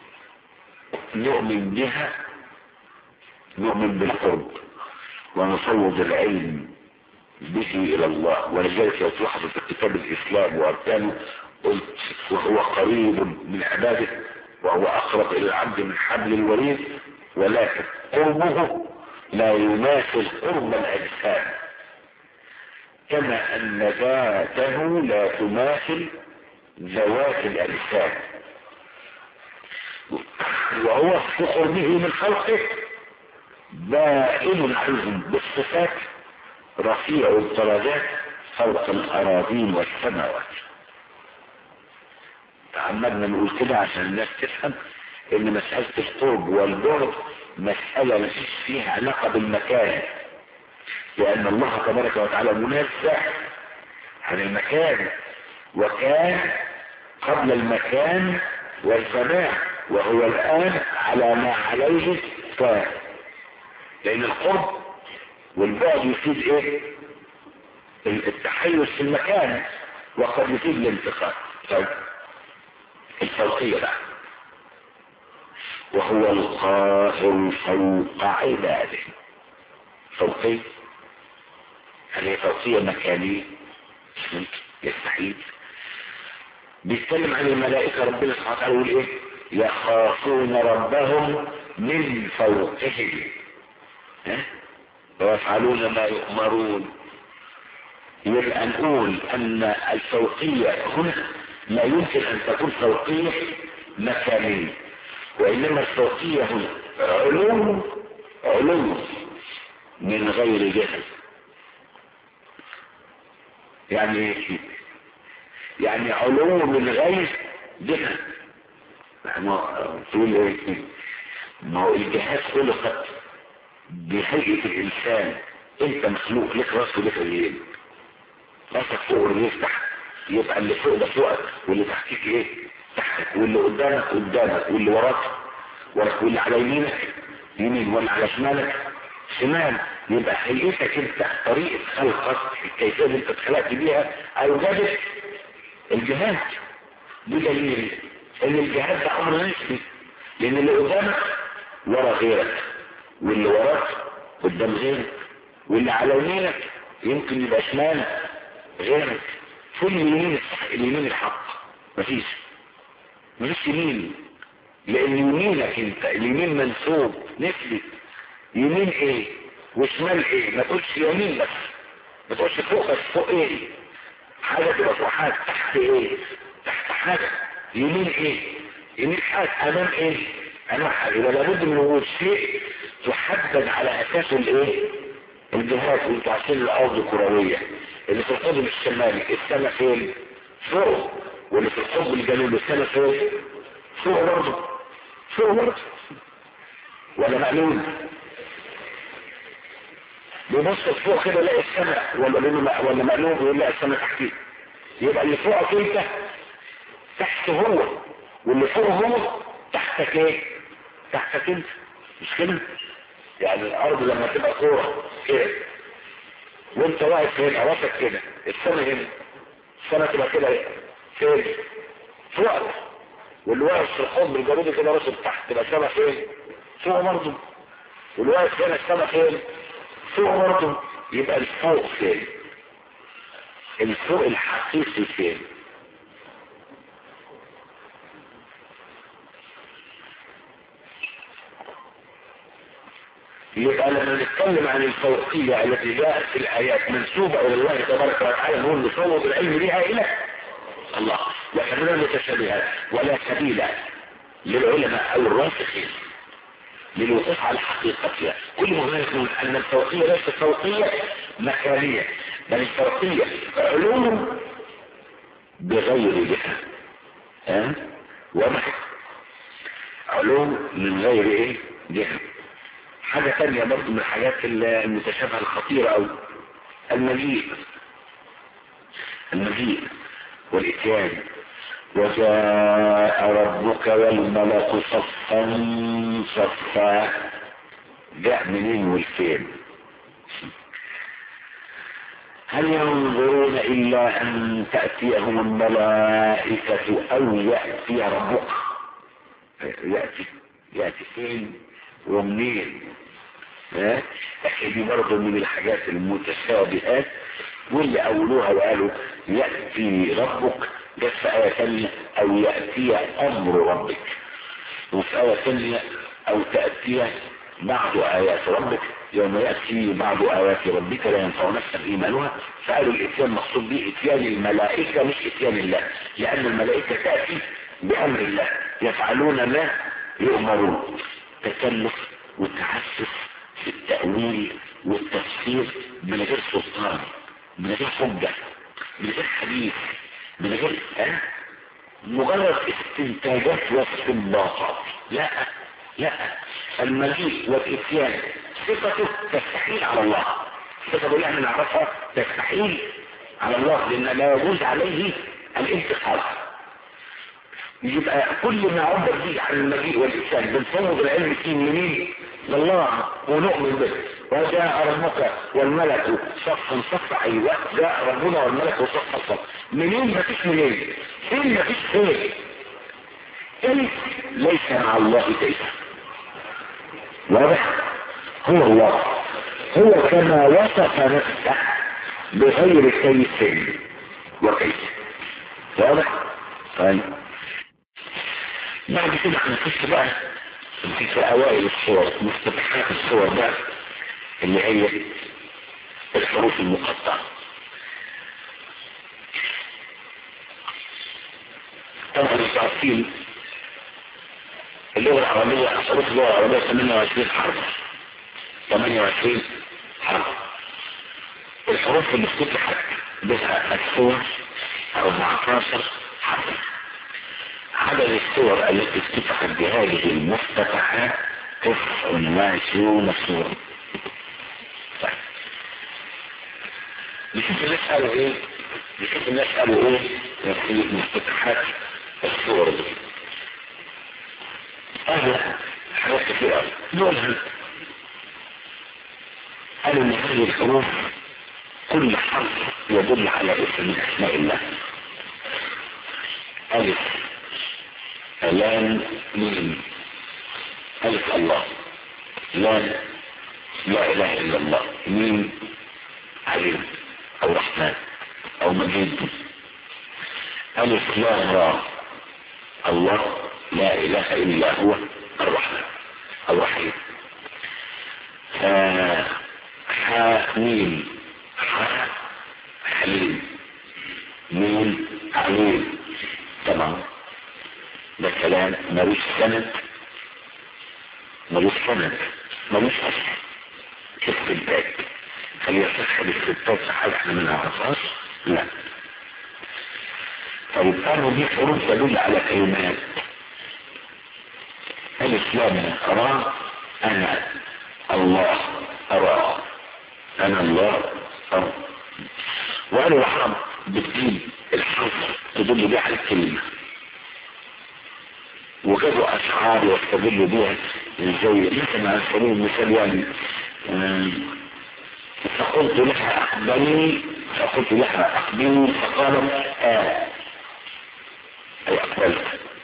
نؤمن بها نؤمن بالقرب ونفوض العلم به الى الله ولذلك لو تلاحظ في كتاب الاسلام واركانه قلت وهو قريب من عباده وهو اقرب الى العبد من حبل الوريد ولكن قربه لا يماثل قرب الاجسام كما ان ذاته لا تماثل ذوات الاجسام وهو في قربه من خلقه بائن عنهم بالصفات رفيع الدرجات فوق الاراضين والسماوات تعمدنا نقول كده عشان الناس تفهم ان مسألة القرب والبعد مسألة مفيش فيها علاقة بالمكان لان الله تبارك وتعالى منزه عن المكان وكان قبل المكان والزمان وهو الان على ما عليه كان لان القرب والبعد يفيد ايه التحيز في المكان وقد يفيد الانتقال طيب الفوقية بقى وهو القاهر فوق عباده فوقية هل هي فوقية مكانية مش ممكن يستحيل بيتكلم عن الملائكة ربنا سبحانه وتعالى يقول ايه يخافون ربهم من فوقهم ها ويفعلون ما يؤمرون يبقى نقول ان الفوقية هنا لا يمكن ان تكون فوقية مكانية وانما الفوقية هنا علو علو من غير جهل يعني يعني علو من غير جهل ما تقول ايه ما هو الجهات خلقت بهيئة الانسان انت مخلوق لك راس ولك رجلين راسك فوق ورجليك تحت يبقى اللي فوق ده فوقك واللي تحتيك ايه تحتك واللي قدامك قدامك واللي وراك وراك واللي على يمينك يمين واللي على شمالك شمال يبقى هيئتك انت طريقة خلقك الكيفية اللي انت اتخلقت بيها اوجدت الجهاد بدليل ان الجهاد ده امر نسبي لان اللي قدامك ورا غيرك واللي وراك قدام غيرك واللي على يمينك يمكن يبقى شمال غيرك كل اليمين الصح اليمين الحق مفيش مفيش يمين لان يمينك انت اليمين منسوب نسبي يمين ايه وشمال ايه ما تقولش يمين بس ما تقولش فوق بس فوق ايه حاجة تبقى فوق حاجة تحت ايه تحت حاجة يمين ايه يمين حاجة امام ايه امام حاجة ولا بد من وجود شيء تحدد على اساسه الايه الجهات وانتوا عارفين الارض كروية اللي في القطب الشمالي السماء فين فوق واللي في القطب الجنوبي السماء فين فوق برضه فوق برضه ولا مقلوب بيبص فوق كده يلاقي السماء ولا لونه ولا مقلوب ويلاقي السماء تحتيه يبقى اللي فوقك انت تحت هو واللي فوق هو تحتك ايه تحتك انت مش كده يعني الارض لما تبقى كوره كده وانت واقف هنا راسك كده السماء هنا السماء تبقى كده فين فوقك واللي واقف في القطب الجنوبي كده راسه تحت تبقى السماء فين فوق برضه واللي واقف هنا السماء فين فوق برضه يبقى الفوق فين الفوق الحقيقي فين يبقى لما نتكلم عن الفوقية التي جاءت في الآيات منسوبة إلى الله تبارك وتعالى نقول نصوب العلم بها إلى الله وحرنا متشابهات ولا سبيل للعلماء أو الراسخين للوقوف على حقيقتها كل ما يقول أن الفوقية ليست فوقية مكانية بل الفوقية علوم بغير جهة ها وما علوم من غير ايه جهة حاجة تانية برضو من الحاجات المتشابهة الخطيرة او المجيء المجيء والاتيان وجاء ربك والملك صفا صفا جاء منين والفين هل ينظرون إلا أن تأتيهم الملائكة أو يأتي ربك يأتي يأتي فين ومنين ها دي برضه من الحاجات المتشابهات واللي أولوها وقالوا يأتي ربك جت في آية ثانية أو يأتي أمر ربك وفي آية ثانية أو تأتي بعض آيات ربك يوم يأتي بعض آيات ربك لا ينفع نفسا إيمانها فقالوا الإتيان مقصود به إتيان الملائكة مش إتيان الله لأن الملائكة تأتي بأمر الله يفعلون ما يؤمرون تكلف وتعسف في التأويل والتفسير من غير سلطان من غير حجة من غير حديث من غير أه؟ مجرد استنتاجات واستنباطات لا لا المجيء والاتيان صفته تستحيل على الله صفته اللي احنا نعرفها تستحيل على الله لان لا يجوز عليه الانتقال يبقى كل ما عبر به عن المجيء والاتيان بنفوض العلم فيه منين لله ونؤمن به وجاء ربك والملك صفا صفا ايوه جاء ربنا والملك صفا صفا منين مفيش منين فين مفيش فين كيف ليس مع الله كيف واضح هو الله هو كما وصف نفسه بغير كيف وكيف واضح طيب بعد كده هنخش بقى في اوائل الصور مفتتحات الصور بقى اللي هي الحروف المقطعه طبعا انتوا عارفين اللغة العربية حروف اللغة العربية 28 حرف 28 حرف الحروف اللي افتتحت بها الصور 14 حرف عدد الصور التي افتتحت بهذه المفتتحات 29 صورة طيب نشوف الناس قالوا ايه نشوف الناس قالوا ايه في المفتتحات الصور دي أهلا حاجات كثيرة دولها قالوا ان هذه الحروف كل حرف يدل على اسم من اسماء الله الف لام ميم الف الله لام لا اله الا الله ميم عليم او رحمن او مجيد الف لام را الله لا اله الا هو الرحمن الرحيم حميم ح حليم ميم عليم طبعا ده كلام ملوش سند ملوش سند ملوش اصل في الستات هل يصح للستات في حاجه احنا ما نعرفهاش؟ لا طيب قالوا دي حروف تدل على كلمات الاسلام را انا الله أرى أنا الله أرى وقالوا العرب بتجيب الحرف تدل بها على الكلمة وجدوا أشعار يستدلوا بها زي مثلا على سبيل المثال يعني فقلت لها أقبلي فقلت لها أقبلي فقالت آه أي أقبلت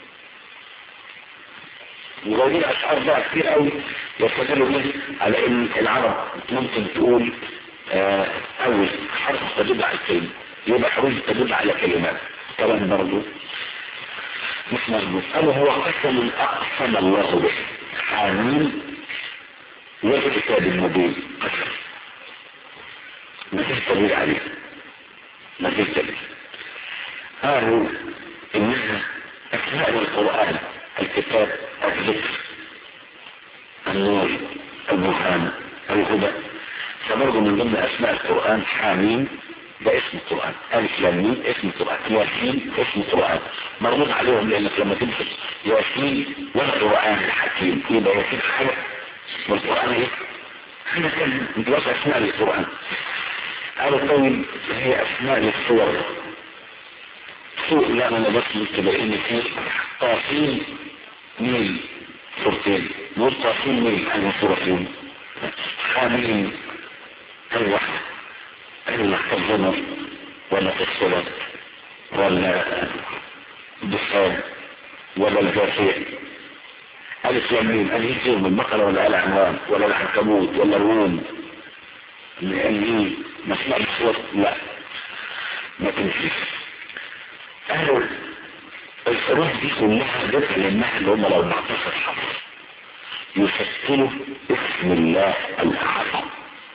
وغير اشعار بقى كتير قوي يستدلوا به على ان العرب ممكن تقول آه اول حرف تدل على الكلمه يبقى حروف تدل على كلمات كلام برضه مش مظبوط قالوا هو قسم اقسم الله به حامين والكتاب المبين قسم ما فيش دليل عليه ما فيش دليل قالوا انها اثناء القران الكتاب الذكر النور البرهان الهدى فبرضه من ضمن اسماء القران حاميم ده اسم القران الف لام ميم اسم القران ياسين اسم القران مربوط عليهم لانك لما تمسك ياسين والقران الحكيم يبقى ياسين حاجه والقران ايه؟ حاجه كلمه متوسع اسماء للقران قالوا طيب هي اسماء للصور سوء لا انا بس كده ان في طاسين ميل صورتين نقول طاسين ميل انا صورتين حامين اي واحدة اي واحدة الزمر ولا تفصلت ولا دخان ولا الجاثية ألف يمين أن يصير من البقرة ولا آل عمران ولا العنكبوت ولا الروم لأن ما اسمع الصوت لا ما تمشيش قالوا الحروف دي كلها جزء منها اللي هم لو 14 حرف يشكلوا اسم الله الاعظم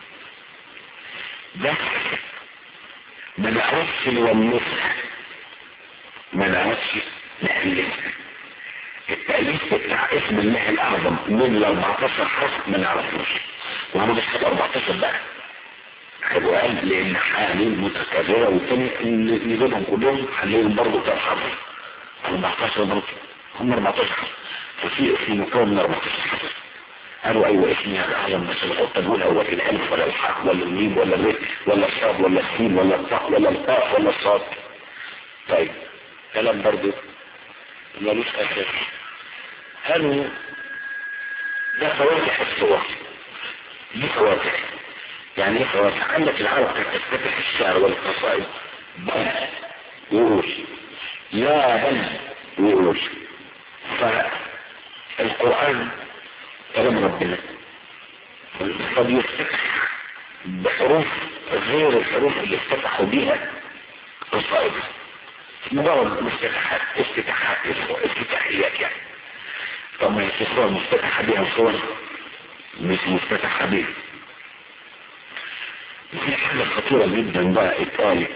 بس ما نعرفش نولفها ما نعرفش نألفها التأليف بتاع اسم الله الأعظم من ال 14 حرف ما نعرفوش وأنا مش 14 بقى هيبقوا قال لان حالين متكررة والتاني نجيبهم كلهم حليهم برضه كام حرف 14 برضه هم 14 حرف ففي اسم مكون من 14 حرف قالوا ايوه اسمي هذا اعظم بس الحط الاولى هو الالف ولا الحاء ولا الميم ولا الر ولا الصاد ولا السين ولا الطاء ولا القاف ولا الصاد طيب كلام برضه ملوش اساس قالوا ده فواتح الصور دي فواتح يعني ايه فواتح عندك العرب تفتح الشعر والقصائد بل يقول يا بل يقول فالقرآن كلام ربنا قد يفتح بحروف غير الحروف اللي افتتحوا بيها قصائد مجرد مفتتحات افتتاحات افتتاحيات يعني طبعا الصور مفتتحة بيها صور مش مفتتحة بيها في حاجة خطيرة جدا بقى اتقالت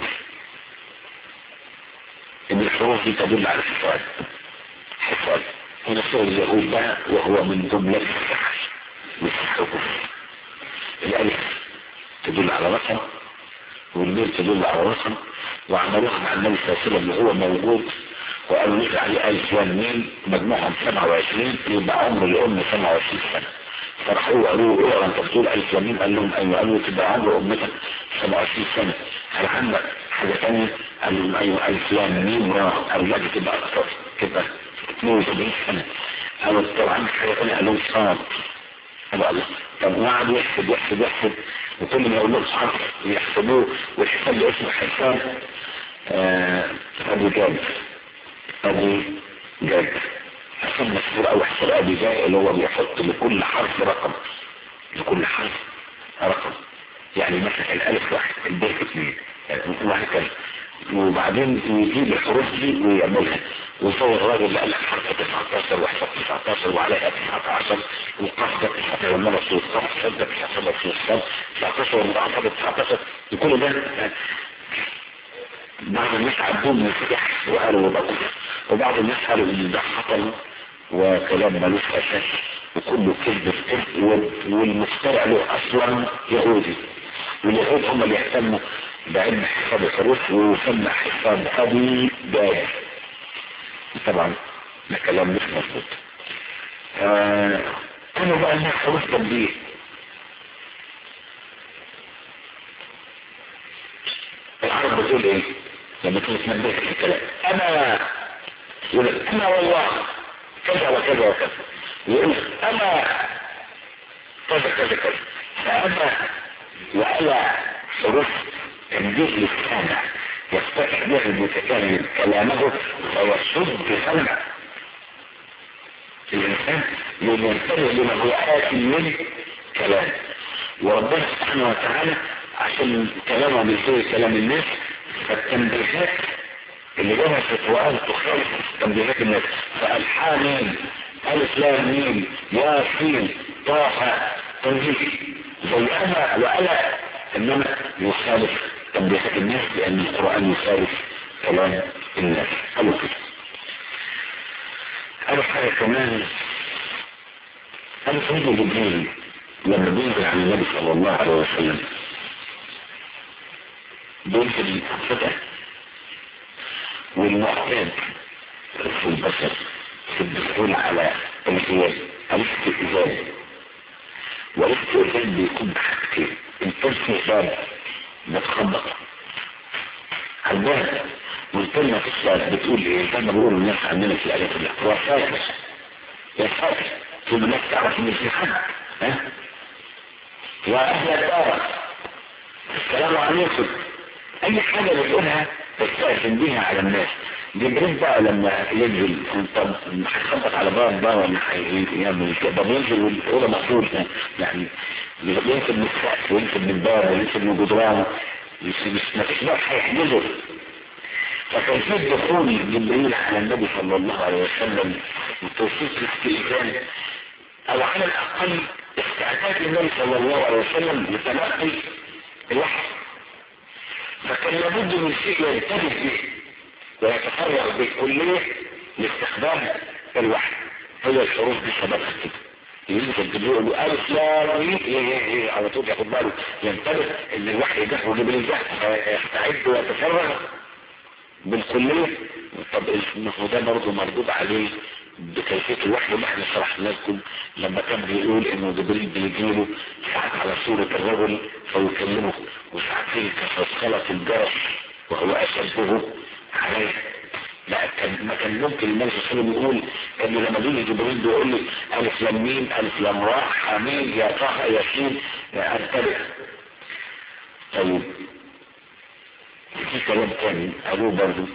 ان الحروف دي تدل على الحفاظ حفاظ هنا صور اليهود بقى وهو من جملة السحر مش الحروف الالف تدل على رقم والميل تدل على رقم وعملوها مع النبي صلى الله عليه وسلم اللي هو موجود وقالوا نقرا عليه الف لام ميم مجموعهم 27 يبقى عمر الام 27 سنه فراحوا قالوا ايه انت بتقول الف يمين قال لهم ايوه قالوا تبقى عمر امتك 27 سنه هل عندك حاجه ثانيه قال لهم ايوه الف لام ميم را اولادي تبقى اكثر تبقى 72 سنه قالوا طب عندك حاجه ثانيه قال لهم صاد قالوا الله طب وقعد يحسب يحسب يحسب وكل ما يقول لهم صاد يحسبوه والحساب ده اسمه حساب آه ابو جاد ابو جاد حساب مشهور او حساب ابي جاد اللي هو بيحط لكل حرف رقم لكل حرف رقم يعني مثلا الالف واحد البيت اثنين يعني وهكذا وبعدين يجيب الحروف دي ويعملها وزي الراجل اللي قال لك حرف 19 وحساب 19 وعليها 19 والقاف ده 19 والنبس والقاف ده 19 في الصاد 19 والمضاعفات 19 وكل ده بعض الناس عندهم من الفتح وقالوا وبقوا وبعض الناس قالوا ان ده حصل وكلام ملوش اساس وكله كذب في كذب والمخترع له اصلا يهودي واليهود هم اللي يهتموا بعلم حساب الحروف ويسمى حساب ابي داج طبعا ده كلام مش مظبوط آه كانوا بقى انها حروف تنبيه العرب بتقول ايه لما تيجي تنبه في الكلام انا يقول انا والله كذا وكذا وكذا يقول انا كذا كذا كذا فانا وعلى حروف تنبيه للسامع يفتح به المتكلم كلامه فيصد سمع الانسان ينتبه لما هو آت من كلام وربنا سبحانه وتعالى عشان كلامه مش زي كلام الناس فالتنبيهات اللي جاها في القرآن تخالف تنبيهات الناس فالحامين ألف لام ميم ياسين طه تنبيه زي أنا وألا إنما يخالف تنبيهات الناس لأن القرآن يخالف كلام الناس قالوا كده قالوا حاجة كمان قالوا سيدنا جبريل لما بينزل عن النبي صلى الله عليه وسلم بينزل فتح والمعتاد في البشر في الدخول على الانقياد الاستئذان والاستئذان بيكون بحاجتين الكل في باب بتخبط على الباب والكلمة في الصلاة بتقول ايه زي ما بيقولوا الناس عندنا في الآيات الله هو فاكر يا فاكر ثم الناس تعرف ان في حد ها يا أهل الدار السلام عليكم أي حاجة بتقولها تستأذن بيها على الناس جبريل بقى لما ينزل انت هتخبط على باب بقى ولا هيعمل كده بينزل والاوضه مقفول يعني ينزل من السقف وينزل من الباب وينزل من الجدران ما فيش بقى هيحجزه فكان في دخول جبريل على النبي صلى الله عليه وسلم وتوصيف الاستئذان او على الاقل استعداد النبي صلى الله عليه وسلم لتلقي الوحي فكان لابد من شيء ينتبه به ويتفرغ بالكلية لاستخدام الوحي هي الحروف دي سببها كده ينزل جبريل له ألف لا ايه على طول ياخد باله ينتبه ان الوحي ده وجبريل ده يستعد ويتفرغ بالكلية طب ما هو ده برضه مردود عليه بكيفية الوحي اللي احنا شرحنا لكم لما كان بيقول انه جبريل بيجيله ساعات على صورة الرجل فيكلمه وساعات في كفصلة الجرس وهو اشبهه عليه لا كان ما كان ممكن النبي صلى الله عليه وسلم يقول كان لما بيجي جبريل بيقول لي الف لام ميم الف لام راء حميم يا طه ياسين يا انتبه طيب في كلام تاني ابوه برضه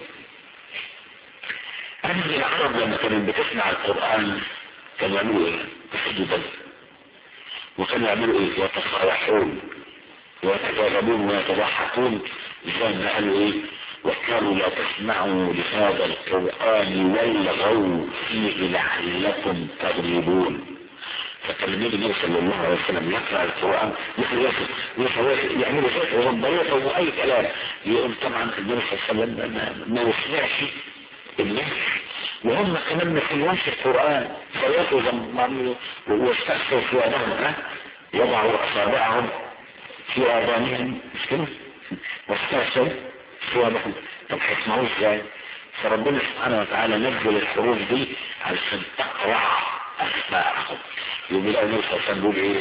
أهل العرب لما كانت بتسمع القرآن كانوا يعملوا ايه؟ يحدوا بل وكانوا يعملوا ايه؟ يتصارحون ويتجاذبون ويتضحكون زي ما قالوا ايه؟ وكانوا لا تسمعوا لهذا القرآن والغوا فيه لعلكم تغلبون فكان النبي صلى الله عليه وسلم يقرأ القرآن مثل ياسر مثل يعملوا ذلك وربيته وأي كلام يقول طبعا النبي صلى الله عليه وسلم ما يسمعش الناس وهم كمان ما سمعوش القرآن فياخذوا ضمامه واستأثروا في آذانهم ها يضعوا أصابعهم في آذانهم مش كده واستأثروا في آذانهم طب هيسمعوه ازاي؟ فربنا سبحانه وتعالى نزل الحروف دي علشان تقرع أسماءهم يقوم يلاقي النبي صلى الله عليه وسلم بيقول ايه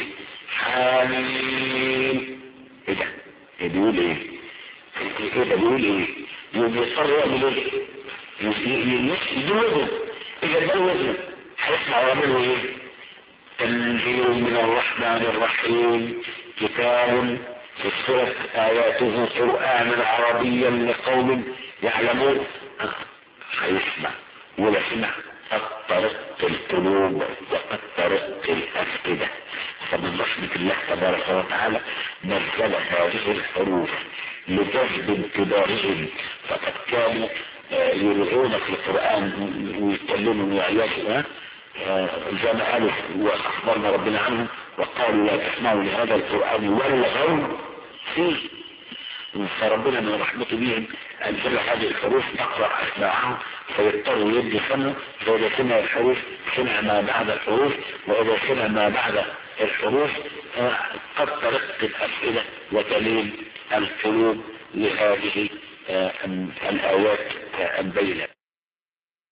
حامين ايه ده ايه بيقول ايه ايه ده بيقول ايه يقوم يضطر يعمل ايه يدور وزن اذا ده وزن هيسمع ويعملوا ايه تنزيل من الرحمن الرحيم كتاب فسرت آياته قرآنا عربيا لقوم يعلمون هيسمع ولا سمع قد طرقت القلوب وقد طرقت الأفئدة فمن رحمة الله تبارك وتعالى نزل هذه الحروف لجذب انتباههم فقد كانوا يلغون في القرآن ويتكلموا ويعيشوا زي ما قالوا واخبرنا ربنا عنهم وقالوا لا تسمعوا لهذا القرآن والغوا فيه فربنا من رحمته بهم انزل هذه الحروف نقرا اسماعهم فيضطروا يدي فمه فاذا سمع الحروف سمع ما بعد الحروف واذا سمع ما بعد الحروف قد طرقت الاسئله وتلين القلوب لهذه الايات البينه